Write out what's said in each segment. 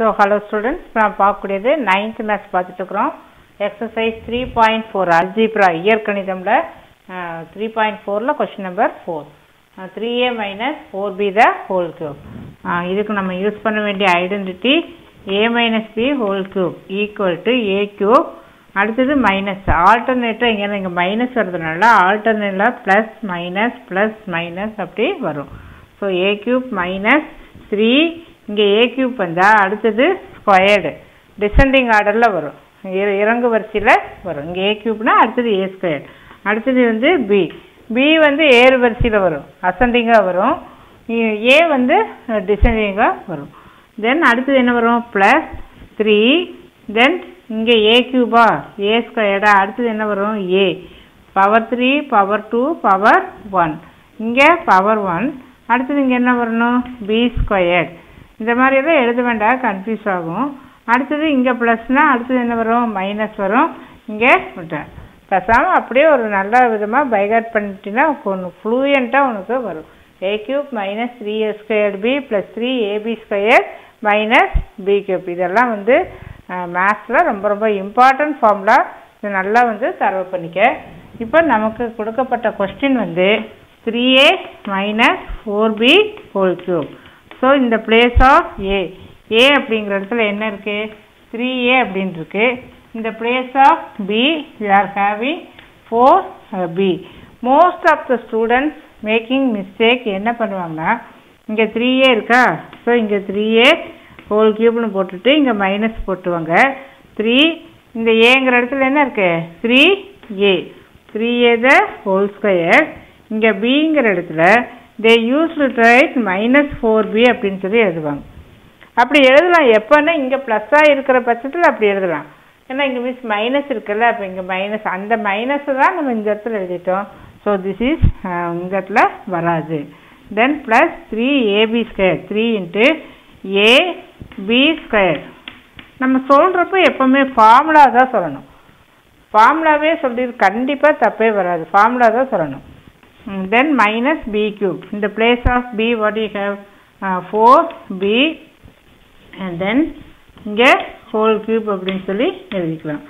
so hello students இப்போ நான் பார்க்கக்கூடியது நைன்த் மேத்ஸ் பார்த்துட்டு இருக்கிறோம் exercise three point four algebra இயற்கணிதமில் த்ரீ பாயிண்ட் ஃபோரில் question number four three A minus four B the whole cube இதுக்கு நம்ம யூஸ் பண்ண வேண்டிய identity A minus B whole cube equal to A cube அடுத்தது minus ஆல்டர்னேட்டாக இங்கே இங்கே மைனஸ் வர்றதுனால ஆல்டர்னேட்டில் ப்ளஸ் மைனஸ் ப்ளஸ் மைனஸ் அப்படி வரும் so A cube minus three இங்கே ஏ கியூப் வந்தால் அடுத்தது ஸ்கொயர்டு டிசெண்டிங் ஆர்டரில் வரும் இற- இறங்கு வரிசையில் வரும் இங்கே ஏ கியூப்னா அடுத்தது ஏ ஸ்கொயர் அடுத்தது வந்து பி பி வந்து ஏறு வரிசையில் வரும் அசெண்டிங்காக வரும் ஏ வந்து டிசெண்டிங்காக வரும் தென் அடுத்தது என்ன வரும் ப்ளஸ் த்ரீ தென் இங்கே ஏ கியூபா ஏ ஸ்கொயர்டா அடுத்தது என்ன வரும் A power three power two power one இங்கே பவர் ஒன் அடுத்தது இங்கே என்ன வரணும் பி ஸ்கொயர்ட் இந்த மாதிரி எல்லாம் எழுத வேண்டாம் கன்ஃபியூஸ் ஆகும் அடுத்தது இங்கே ப்ளஸ்னா அடுத்தது என்ன வரும் மைனஸ் வரும் இங்கே விட்டேன் பேசாமல் அப்படியே ஒரு நல்ல விதமாக பைகாட் பண்ணிட்டீங்கன்னா ஒன்று ஃப்ளூயண்ட்டாக உனக்கு வரும் A cube minus three A square B plus three AB square minus B cube இதெல்லாம் வந்து மேத்ஸில் ரொம்ப ரொம்ப இம்பார்ட்டன்ட் ஃபார்முலா இது நல்லா வந்து தரவு பண்ணிக்க இப்போ நமக்கு கொடுக்கப்பட்ட கொஸ்டின் வந்து three A minus four B whole cube so இந்த பிளேஸ் ஆஃப் ஏ ஏ அப்படிங்கிற இடத்துல என்ன இருக்கு த்ரீ ஏ அப்படின்னு இருக்கு இந்த place of B we are having four B most of the students making mistake என்ன பண்ணுவாங்கன்னா இங்கே த்ரீ ஏ இருக்கா ஸோ இங்கே த்ரீ ஏ ஹோல் கியூப்னு போட்டுட்டு இங்கே மைனஸ் போட்டுவாங்க த்ரீ இந்த ஏங்கிற இடத்துல என்ன இருக்கு three A three A the whole square இங்கே பிங்கிற இடத்துல they use to write minus four B அப்படின்னு சொல்லி எழுதுவாங்க அப்படி எழுதலாம் எப்போன்னா இங்கே ப்ளஸ்ஸாக இருக்கிற பட்சத்தில் அப்படி எழுதலாம் ஏன்னா இங்கே மிஸ் மைனஸ் இருக்குல்ல அப்போ இங்கே மைனஸ் அந்த மைனஸை தான் நம்ம இந்த இடத்துல எழுதிட்டோம் ஸோ திஸ் இஸ் இந்த இடத்துல வராது then plus three AB square three into A B square நம்ம சொல்கிறப்ப எப்போவுமே ஃபார்முலா தான் சொல்லணும் ஃபார்முலாவே சொல்லி கண்டிப்பாக தப்பே வராது ஃபார்முலா தான் சொல்லணும் தென் மைனஸ் பி கியூப் இந்த place of B what you have four B and then இங்கே ஹோல் கியூப் அப்படின்னு சொல்லி எழுதிக்கலாம்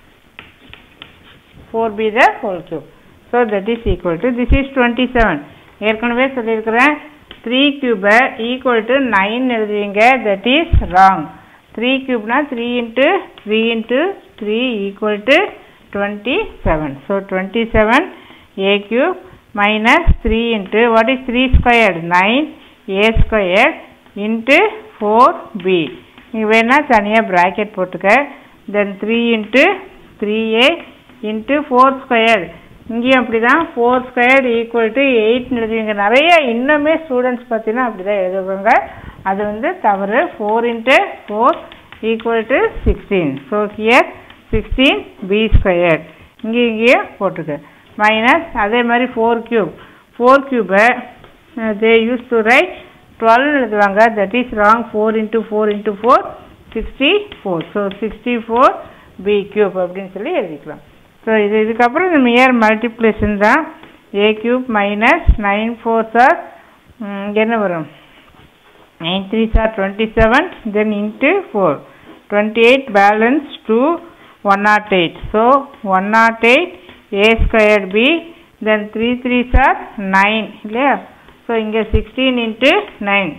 four B the whole cube so that is equal to this is twenty seven ஏற்கனவே சொல்லியிருக்கிறேன் three கியூபை equal to nine எழுதுவீங்க that is wrong three கியூப்னா three into three into three equal to twenty seven so twenty seven A cube minus three into what is three squared nine A square into four B நீ வேணால் தனியாக bracket போட்டுக்க then three into three A into four square இங்கேயும் அப்படி தான் four square equal to எயிட்னு எழுதுவீங்க நிறைய இன்னுமே ஸ்டூடெண்ட்ஸ் பார்த்தீங்கன்னா அப்படி தான் எழுதுவாங்க அது வந்து தவறு four into four equal to sixteen so here sixteen B square இங்கே இங்கேயும் போட்டுக்க மைனஸ் அதே மாதிரி ஃபோர் கியூப் ஃபோர் கியூபை they use to write twelve எழுதுவாங்க that is wrong four into four into four sixty four so sixty four B cube அப்படின்னு சொல்லி எழுதிக்கலாம் ஸோ இது இதுக்கப்புறம் நம்ம ஏர் மல்டிப்ளேஷன் தான் A cube minus nine four sir என்ன வரும் nine three sir twenty seven then into four twenty eight balance two one naught eight so one naught eight A square B then three three sir nine இல்லையா so இங்கே sixteen into nine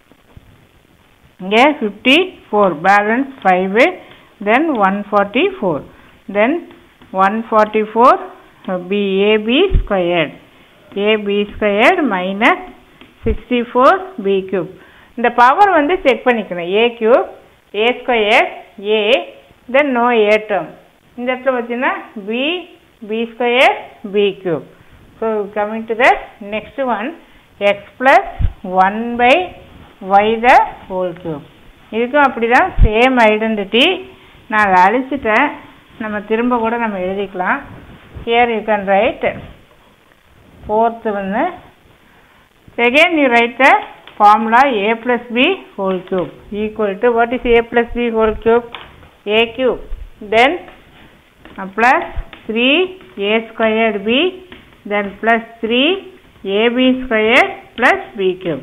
இங்கே fifty four balance five then one forty four then one forty four B AB squared AB squared minus sixty four B cube இந்த power வந்து check பண்ணிக்கணும் A cube A square A then no A term இந்த இடத்துல பார்த்தீங்கன்னா B B square B cube so coming to the next one X plus one by Y the whole cube இதுக்கும் அப்படி தான் same identity நான் அதை அழிச்சிட்டேன் நம்ம திரும்ப கூட நம்ம எழுதிக்கலாம் here you can write fourth வந்து again you write the formula a plus b whole cube equal to what is a plus b whole cube a cube then uh, plus 3 a squared b then plus 3 ab squared plus b cube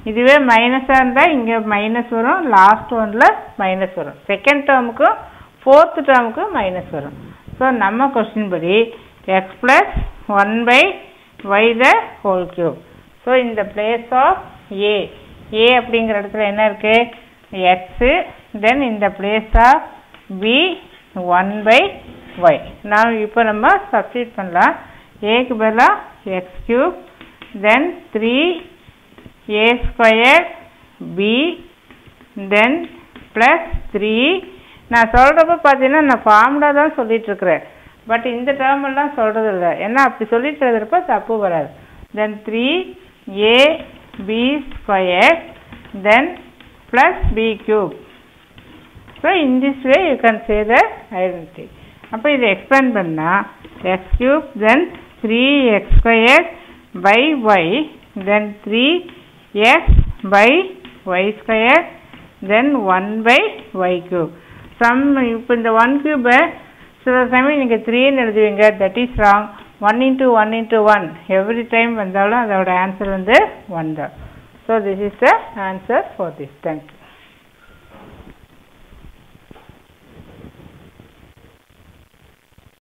இதுவே மைனஸாக இருந்தால் இங்கே minus வரும் last ஒனில் minus வரும் second டேர்முக்கும் fourth டேர்முக்கும் minus வரும் ஸோ நம்ம கொஸ்டின் படி x plus one by Y the whole cube so இந்த பிளேஸ் ஆஃப் ஏ ஏ அப்படிங்கிற இடத்துல என்ன இருக்குது எக்ஸு தென் இந்த place of b one by y நான் இப்போ நம்ம சப்ஸ்டியூட் பண்ணலாம் ஏக்கு பதிலாக எக்ஸ் கியூப் தென் த்ரீ ஏ square B then plus three நான் சொல்கிறப்ப பார்த்தீங்கன்னா நான் ஃபார்முலா தான் சொல்லிகிட்ருக்குறேன் பட் இந்த டேர்ம் எல்லாம் சொல்கிறது இல்லை ஏன்னா அப்படி சொல்லிட்டு எழுதுறப்ப தப்பு வராது then three a B square then plus b cube so in this way you can say the identity அப்போ இதை எக்ஸ்பிளைன் பண்ணால் x cube then three x square by y then three x by y square then one by y cube sum இப்போ இந்த one கியூபை சில சமயம் நீங்கள் த்ரீன்னு எழுதுவீங்க that is wrong one into one into one every time வந்தாலும் அதோட ஆன்சர் வந்து ஒன் தான் so this is the answer for this thank you